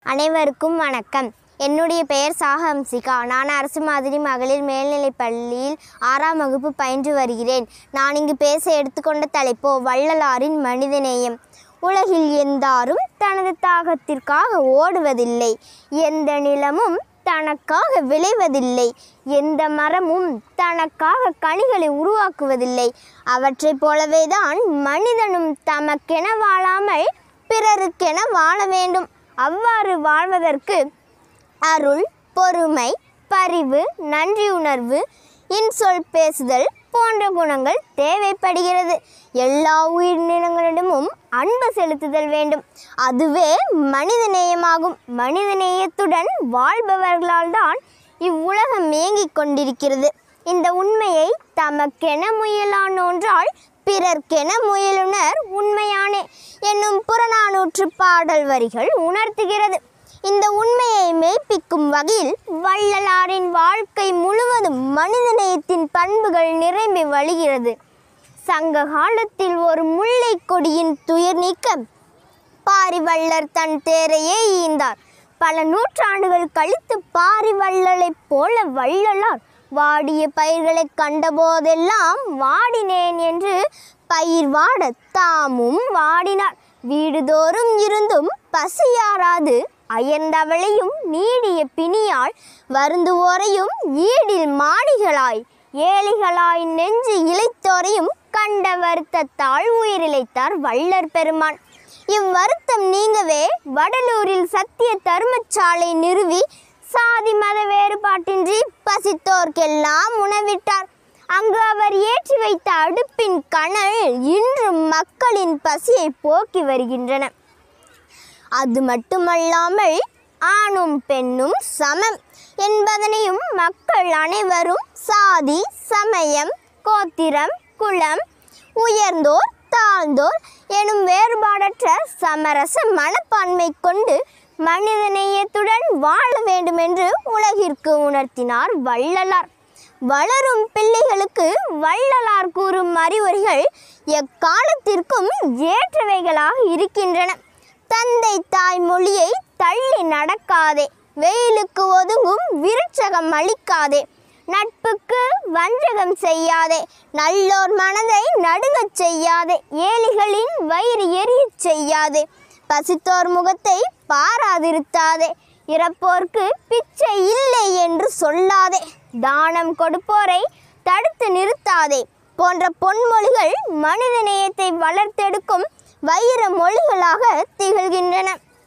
அனைவருக்கும் வணக்கம் என்னுடைய பெயர் சாகம்சிகா நான் அரசு மாதிரி மகளிர் மேல்நிலைப் பள்ளியில் ஆறாம் வகுப்பு பயின்று வருகிறேன் நான் இங்கு பேச எடுத்துக்கொண்ட தலைப்போ வள்ளலாரின் மனிதநேயம் உலகில் எந்தாரும் தனது தாகத்திற்காக ஓடுவதில்லை எந்த நிலமும் தனக்காக விளைவதில்லை எந்த மரமும் தனக்காக கனிகளை உருவாக்குவதில்லை அவற்றைப் போலவே தான் மனிதனும் தமக்கென வாழாமல் பிறருக்கென வாழ வேண்டும் அவ்வாறு வாழ்வதற்கு அருள் பொறுமை பரிவு நன்றியுணர்வு இன்சொல் பேசுதல் போன்ற குணங்கள் தேவைப்படுகிறது எல்லா உயிரினங்களிடமும் அன்பு செலுத்துதல் வேண்டும் அதுவே மனிதநேயமாகும் மனிதநேயத்துடன் வாழ்பவர்களால் தான் இவ்வுலகம் இயங்கிக் கொண்டிருக்கிறது இந்த உண்மையை தமக்கென முயலானோன்றால் பிறர்க்கென முயலுனர் உண்மையானே என்னும் புறநானூற்று பாடல் வரிகள் உணர்த்துகிறது இந்த உண்மையை மெய்ப்பிக்கும் வகையில் வள்ளலாரின் வாழ்க்கை முழுவதும் மனிதநேயத்தின் பண்புகள் நிரம்பி வழிகிறது சங்க காலத்தில் ஒரு முல்லை கொடியின் துயர் நீக்க பாரிவள்ளர் தன் தேரையே ஈந்தார் பல நூற்றாண்டுகள் கழித்து பாரிவள்ளலைப் போல வள்ளலார் வாடிய பயிர்களை கண்டபோதெல்லாம் வாடினேன் என்று பயிர் வாட தாமும் வாடினார் வீடுதோறும் இருந்தும் பசியாராது அயர்ந்தவளையும் நீடிய பிணியால் வருந்துவோரையும் ஈடில் மாடிகளாய் ஏழைகளாய் நெஞ்சு இளைத்தோரையும் கண்ட வருத்தத்தால் உயிரிழைத்தார் வள்ளற் பெருமான் இவ்வருத்தம் நீங்கவே வடலூரில் சத்திய தர்மசாலை நிறுவி சாதி மத வேறுபாட்டின்றி பசித்தோர்க்கெல்லாம் உணவிட்டார் அங்கு அவர் ஏற்றி வைத்த அடுப்பின் கனல் இன்றும் மக்களின் பசியை போக்கி வருகின்றன அது மட்டுமல்லாமல் ஆணும் பெண்ணும் சமம் என்பதனையும் மக்கள் அனைவரும் சாதி சமயம் கோத்திரம் குலம் உயர்ந்தோர் தாழ்ந்தோர் எனும் வேறுபாடற்ற சமரச மனப்பான்மை கொண்டு மனிதநேயத்துடன் வாழ வேண்டும் என்று உலகிற்கு உணர்த்தினார் வள்ளலார் வளரும் பிள்ளைகளுக்கு வள்ளலார் கூறும் அறிவுரைகள் எக்காலத்திற்கும் ஏற்றவைகளாக இருக்கின்றன தந்தை தாய் மொழியை தள்ளி நடக்காதே வெயிலுக்கு ஒதுங்கும் விருட்சகம் அளிக்காதே நட்புக்கு வஞ்சகம் செய்யாதே நல்லோர் மனதை நடுங்கச் செய்யாதே ஏழைகளின் வயிறு எரியச் செய்யாதே பசித்தோர் முகத்தை பாராதிருத்தாதே இறப்போர்க்கு பிச்சை இல்லை என்று சொல்லாதே தானம் கொடுப்போரை தடுத்து நிறுத்தாதே போன்ற பொன்மொழிகள் மனிதநேயத்தை வளர்த்தெடுக்கும் வைர மொழிகளாக திகழ்கின்றன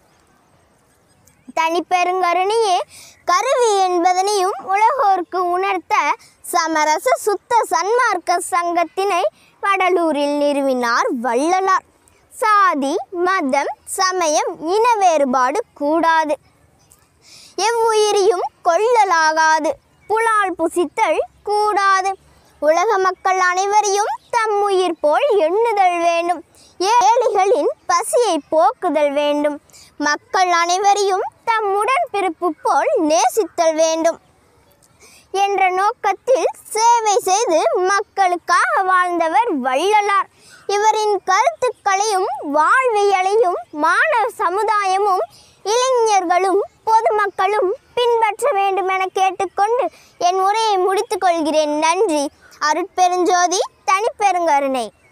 தனிப்பெருங்கருணையே கருவி என்பதனையும் உலகோர்க்கு உணர்த்த சமரச சுத்த சன்மார்க்க சங்கத்தினை வடலூரில் நிறுவினார் வள்ளலார் சாதி மதம் சமயம் இன வேறுபாடு கூடாது எவ்வுயிரியும் கொள்ளலாகாது புலால் புசித்தல் கூடாது உலக மக்கள் அனைவரையும் தம் உயிர் போல் எண்ணுதல் வேண்டும் ஏழைகளின் பசியை போக்குதல் வேண்டும் மக்கள் அனைவரையும் தம் உடன்பிறப்பு போல் நேசித்தல் வேண்டும் என்ற நோக்கத்தில் சேவை செய்து மக்களுக்காக வாழ்ந்தவர் வள்ளலார் இவரின் கருத்துக்களையும் வாழ்வியலையும் மாணவ சமுதாயமும் இளைஞர்களும் பொதுமக்களும் பின்பற்ற வேண்டும் என கேட்டுக்கொண்டு என் உரையை முடித்துக் கொள்கிறேன் நன்றி அருட்பெருஞ்சோதி தனிப்பெருங்கருணை